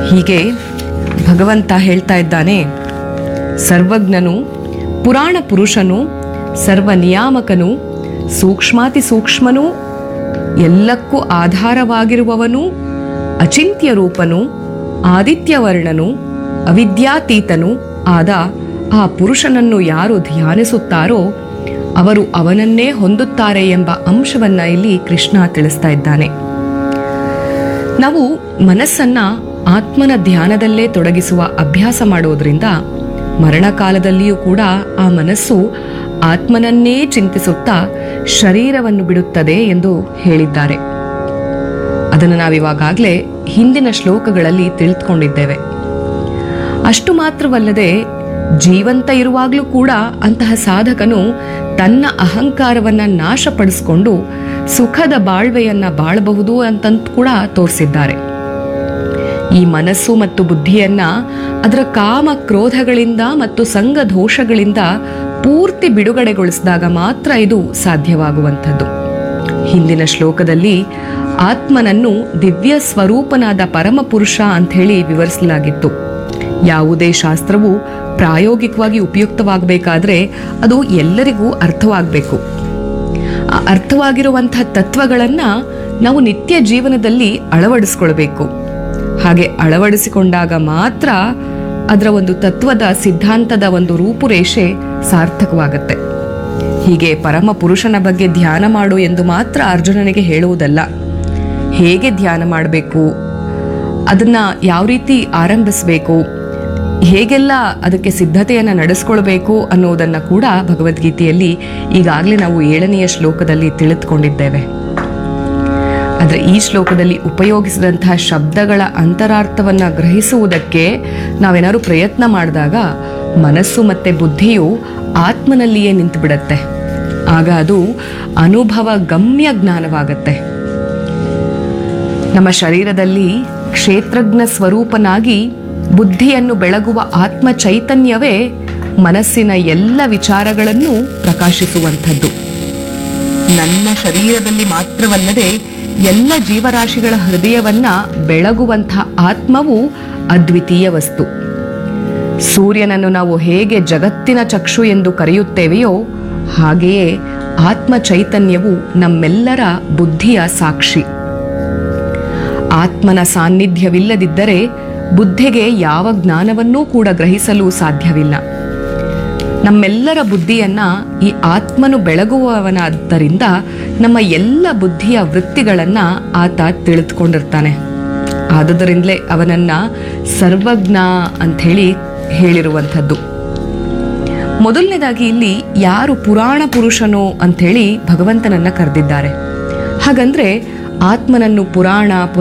ಹೀಗೆ ಭಗವಂತ ಹೇಳ್ತಾ ಇದ್ದಾನೆ ಸರ್ವಜ್ಞನು ಪುರಾಣ ಪುರುಷನು ಸರ್ವ ನಿಯಾಮಕನು ಸೂಕ್ಷ್ಮಾತಿ ಸೂಕ್ಷ್ಮನು ಎಲ್ಲಕ್ಕೂ ಆಧಾರವಾಗಿರುವವನು ಅಚಿಂತ್ಯ ರೂಪನು ಆದಿತ್ಯವರ್ಣನು ಅವಿದ್ಯಾತೀತನು ಆದ ಆ ಪುರುಷನನ್ನು ಯಾರು ಧ್ಯಾನಿಸುತ್ತಾರೋ ಅವರು ಅವನನ್ನೇ ಹೊಂದುತ್ತಾರೆ ಎಂಬ ಅಂಶವನ್ನ ಇಲ್ಲಿ ಕೃಷ್ಣ ತಿಳಿಸ್ತಾ ಇದ್ದಾನೆ ನಾವು ಮನಸ್ಸನ್ನ ಆತ್ಮನ ಧ್ಯಾನದಲ್ಲೇ ತೊಡಗಿಸುವ ಅಭ್ಯಾಸ ಮಾಡೋದ್ರಿಂದ ಮರಣಕಾಲದಲ್ಲಿಯೂ ಕೂಡ ಆ ಮನಸ್ಸು ಆತ್ಮನನ್ನೇ ಚಿಂತಿಸುತ್ತಾ ಶರೀರವನ್ನು ಬಿಡುತ್ತದೆ ಎಂದು ಹೇಳಿದ್ದಾರೆ ಅದನ್ನು ನಾವಿವಾಗಲೇ ಹಿಂದಿನ ಶ್ಲೋಕಗಳಲ್ಲಿ ತಿಳಿದುಕೊಂಡಿದ್ದೇವೆ ಅಷ್ಟು ಮಾತ್ರವಲ್ಲದೆ ಜೀವಂತ ಇರುವಾಗಲೂ ಕೂಡ ಅಂತಹ ಸಾಧಕನು ತನ್ನ ಅಹಂಕಾರವನ್ನ ನಾಶಪಡಿಸಿಕೊಂಡು ಸುಖದ ಬಾಳ್ವೆಯನ್ನ ಬಾಳಬಹುದು ಅಂತಂತ ಕೂಡ ತೋರಿಸಿದ್ದಾರೆ ಈ ಮನಸ್ಸು ಮತ್ತು ಬುದ್ಧಿಯನ್ನ ಅದರ ಕಾಮ ಕ್ರೋಧಗಳಿಂದ ಮತ್ತು ಸಂಘ ದೋಷಗಳಿಂದ ಪೂರ್ತಿ ಬಿಡುಗಡೆಗೊಳಿಸಿದಾಗ ಮಾತ್ರ ಇದು ಸಾಧ್ಯವಾಗುವಂಥದ್ದು ಹಿಂದಿನ ಶ್ಲೋಕದಲ್ಲಿ ಆತ್ಮನನ್ನು ದಿವ್ಯ ಸ್ವರೂಪನಾದ ಪರಮಪುರುಷ ಅಂತ ಹೇಳಿ ವಿವರಿಸಲಾಗಿತ್ತು ಯಾವುದೇ ಶಾಸ್ತ್ರವು ಪ್ರಾಯೋಗಿಕವಾಗಿ ಉಪಯುಕ್ತವಾಗಬೇಕಾದ್ರೆ ಅದು ಎಲ್ಲರಿಗೂ ಅರ್ಥವಾಗಬೇಕು ಆ ಅರ್ಥವಾಗಿರುವಂಥ ತತ್ವಗಳನ್ನ ನಾವು ನಿತ್ಯ ಜೀವನದಲ್ಲಿ ಅಳವಡಿಸ್ಕೊಳ್ಬೇಕು ಹಾಗೆ ಅಳವಡಿಸಿಕೊಂಡಾಗ ಮಾತ್ರ ಅದರ ಒಂದು ತತ್ವದ ಸಿದ್ಧಾಂತದ ಒಂದು ರೂಪುರೇಷೆ ಸಾರ್ಥಕವಾಗತ್ತೆ ಹೀಗೆ ಪರಮ ಪುರುಷನ ಬಗ್ಗೆ ಧ್ಯಾನ ಮಾಡು ಎಂದು ಮಾತ್ರ ಅರ್ಜುನನಿಗೆ ಹೇಳುವುದಲ್ಲ ಹೇಗೆ ಧ್ಯಾನ ಮಾಡಬೇಕು ಅದನ್ನ ಯಾವ ರೀತಿ ಆರಂಭಿಸಬೇಕು ಹೇಗೆಲ್ಲ ಅದಕ್ಕೆ ಸಿದ್ಧತೆಯನ್ನು ನಡೆಸ್ಕೊಳ್ಬೇಕು ಅನ್ನೋದನ್ನ ಕೂಡ ಭಗವದ್ಗೀತೆಯಲ್ಲಿ ಈಗಾಗಲೇ ನಾವು ಏಳನೆಯ ಶ್ಲೋಕದಲ್ಲಿ ತಿಳಿದುಕೊಂಡಿದ್ದೇವೆ ಆದರೆ ಈ ಶ್ಲೋಕದಲ್ಲಿ ಉಪಯೋಗಿಸಿದಂತಹ ಶಬ್ದಗಳ ಅಂತರಾರ್ಥವನ್ನ ಗ್ರಹಿಸುವುದಕ್ಕೆ ನಾವೇನಾದ್ರು ಪ್ರಯತ್ನ ಮಾಡಿದಾಗ ಮನಸ್ಸು ಮತ್ತೆ ಬುದ್ಧಿಯು ಆತ್ಮನಲ್ಲಿಯೇ ನಿಂತು ಬಿಡತ್ತೆ ಆಗ ಅದು ಅನುಭವ ಗಮ್ಯ ಜ್ಞಾನವಾಗತ್ತೆ ನಮ್ಮ ಶರೀರದಲ್ಲಿ ಕ್ಷೇತ್ರಜ್ಞ ಸ್ವರೂಪನಾಗಿ ಬುದ್ಧಿಯನ್ನು ಬೆಳಗುವ ಆತ್ಮ ಚೈತನ್ಯವೇ ಮನಸ್ಸಿನ ಎಲ್ಲ ವಿಚಾರಗಳನ್ನು ಪ್ರಕಾಶಿಸುವಂಥದ್ದು ನನ್ನ ಶರೀರದಲ್ಲಿ ಮಾತ್ರವಲ್ಲದೆ ಎಲ್ಲ ಜೀವರಾಶಿಗಳ ಹೃದಯವನ್ನ ಬೆಳಗುವಂಥ ಆತ್ಮವು ಅದ್ವಿತೀಯ ವಸ್ತು ಸೂರ್ಯನನ್ನು ನಾವು ಹೇಗೆ ಜಗತ್ತಿನ ಚಕ್ಷು ಎಂದು ಕರೆಯುತ್ತೇವೆಯೋ ಹಾಗೆಯೇ ಆತ್ಮ ಚೈತನ್ಯವು ನಮ್ಮೆಲ್ಲರ ಬುದ್ಧಿಯ ಸಾಕ್ಷಿ ಆತ್ಮನ ಸಾನ್ನಿಧ್ಯವಿಲ್ಲದಿದ್ದರೆ ಬುದ್ಧಿಗೆ ಯಾವ ಜ್ಞಾನವನ್ನೂ ಕೂಡ ಗ್ರಹಿಸಲು ಸಾಧ್ಯವಿಲ್ಲ ನಮ್ಮೆಲ್ಲರ ಬುದ್ಧಿಯನ್ನ ಈ ಆತ್ಮನು ಬೆಳಗುವವನಾದ್ದರಿಂದ ನಮ್ಮ ಎಲ್ಲ ಬುದ್ಧಿಯ ವೃತ್ತಿಗಳನ್ನ ಆತ ತಿಳಿದುಕೊಂಡಿರ್ತಾನೆ ಆದುದರಿಂದಲೇ ಅವನನ್ನ ಸರ್ವಜ್ಞ ಅಂಥೇಳಿ ಹೇಳಿರುವಂಥದ್ದು ಮೊದಲನೇದಾಗಿ ಇಲ್ಲಿ ಯಾರು ಪುರಾಣ ಪುರುಷನೋ ಅಂಥೇಳಿ ಭಗವಂತನನ್ನ ಕರೆದಿದ್ದಾರೆ ಹಾಗಂದ್ರೆ ಆತ್ಮನನ್ನು ಪುರಾಣ